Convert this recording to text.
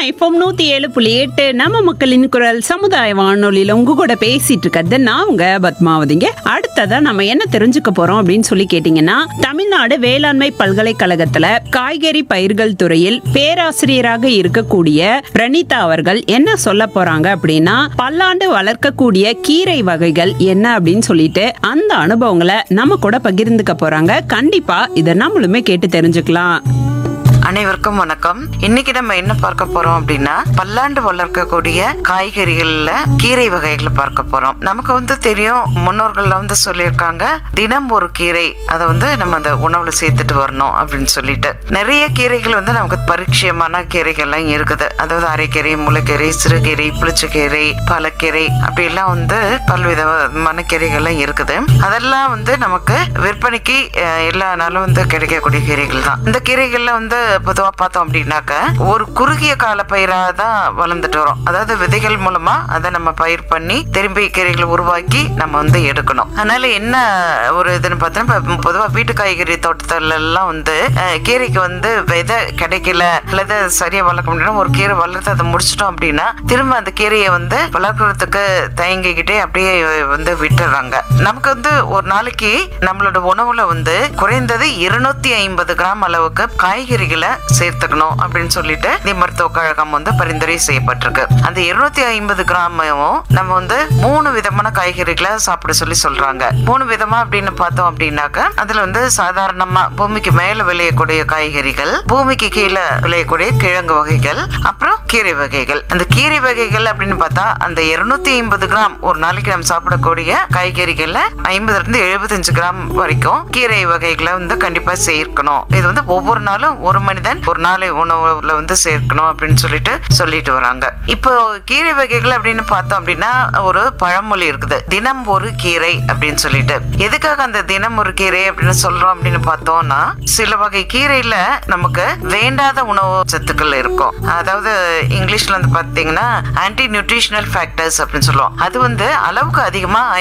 FM நூத்தி ஏழு புள்ளி எட்டு நம்ம மக்களின் குரல் சமுதாய வானொலியில உங்க கூட பேசிட்டு இருக்கிறது நான் உங்க பத்மாவதிங்க அடுத்ததா நம்ம என்ன தெரிஞ்சுக்க போறோம் அப்படின்னு சொல்லி கேட்டீங்கன்னா தமிழ்நாடு வேளாண்மை பல்கலைக்கழகத்துல காய்கறி பயிர்கள் துறையில் பேராசிரியராக இருக்கக்கூடிய பிரணீதா அவர்கள் என்ன சொல்ல போறாங்க அப்படின்னா பல்லாண்டு வளர்க்கக்கூடிய கீரை வகைகள் என்ன அப்படின்னு சொல்லிட்டு அந்த அனுபவங்களை நம்ம கூட பகிர்ந்துக்க போறாங்க கண்டிப்பா இதை நம்மளுமே கேட்டு தெரிஞ்சுக்கலாம் அனைவருக்கும் வணக்கம் இன்னைக்கு நம்ம என்ன பார்க்க போறோம் அப்படின்னா பல்லாண்டு வளர்க்கக்கூடிய காய்கறிகள்ல கீரை வகைகளை பார்க்க போறோம் நமக்கு வந்து தெரியும் முன்னோர்கள் வந்து சொல்லியிருக்காங்க தினம் ஒரு கீரை அதை வந்து நம்ம அந்த உணவுல சேர்த்துட்டு வரணும் அப்படின்னு சொல்லிட்டு நிறைய கீரைகள் வந்து நமக்கு பரிச்சயமான கீரைகள்லாம் இருக்குது அதாவது அரைக்கீரை முளைக்கீரை சிறுகீரை புளிச்சக்கீரை பாலக்கீரை அப்படி எல்லாம் வந்து பல்விதமான கீரைகள்லாம் இருக்குது அதெல்லாம் வந்து நமக்கு விற்பனைக்கு அஹ், எல்லா நாளும் வந்து கிடைக்கக்கூடிய கீரைகள் தான் இந்த கீரைகள்ல வந்து பொதுவா பார்த்தோம் அப்படின்னாக்க ஒரு குறுகிய கால பயிரா தான் வளர்ந்துட்டு வரும் அதாவது விதைகள் மூலமா அதை நம்ம பயிர் பண்ணி திரும்பி கீரைகளை உருவாக்கி நம்ம வந்து எடுக்கணும் அதனால என்ன ஒரு இதுன்னு பார்த்தோம்னா இப்ப பொதுவா வீட்டு காய்கறி தோட்டத்துல எல்லாம் வந்து அஹ், கீரைக்கு வந்து விதை கிடைக்கல அல்லது சரியா வளர்க்க முடியல ஒரு கீரை வளர்த்து அதை முடிச்சிட்டோம் அப்படின்னா திரும்ப அந்த கீரையை வந்து வளர்க்கறதுக்கு தயங்கிக்கிட்டே அப்படியே வந்து விட்டுறாங்க நமக்கு வந்து ஒரு நாளைக்கு நம்மளோட உணவுல வந்து குறைந்தது இருநூத்தி ஐம்பது கிராம் அளவுக்கு காய்கறிகளை சேர்த்துக்கணும் அப்படின்னு சொல்லிட்டு இந்திய மருத்துவ கழகம் வந்து பரிந்துரை செய்யப்பட்டிருக்கு அந்த இருநூத்தி ஐம்பது கிராமும் நம்ம வந்து மூணு விதமான காய்கறிகளை சாப்பிட சொல்லி சொல்றாங்க மூணு விதமா அப்படின்னு பார்த்தோம் அப்படின்னாக்க அதுல வந்து சாதாரணமா பூமிக்கு மேல விளையக்கூடிய காய்கறிகள் பூமிக்கு கீழே விளையக்கூடிய கிழங்கு வகைகள் அப்புறம் கீரை வகைகள் அந்த கீரை வகைகள் அப்படின்னு பார்த்தா அந்த இருநூத்தி ஐம்பது கிராம் ஒரு நாளைக்கு நம்ம சாப்பிடக்கூடிய காய்கறிகள்ல ஐம்பதுல இருந்து எழுபத்தஞ்சு கிராம் வரைக்கும் கீரை வகைகளை வந்து கண்டிப்பா சேர்க்கணும் இது வந்து ஒவ்வொரு நாளும் ஒரு மனிதன் ஒரு நாளை உணவுல வந்து சேர்க்கணும் அப்படின்னு சொல்லிட்டு சொல்லிட்டு வராங்க இப்போ கீரை வகைகள் அப்படின்னு பார்த்தோம் அப்படின்னா ஒரு பழமொழி இருக்குது தினம் ஒரு கீரை அப்படின்னு சொல்லிட்டு எதுக்காக அந்த தினம் ஒரு கீரை அப்படின்னு சொல்றோம் அப்படின்னு பார்த்தோம்னா சில வகை கீரையில நமக்கு வேண்டாத உணவு சத்துக்கள் இருக்கும் அதாவது இங்கிலீஷ்ல வந்து பாத்தீங்கன்னா ஆன்டி நியூட்ரிஷனல் ஃபேக்டர்ஸ் அப்படின்னு சொல்லுவோம் அது வந்து அளவுக்கு அதிகமா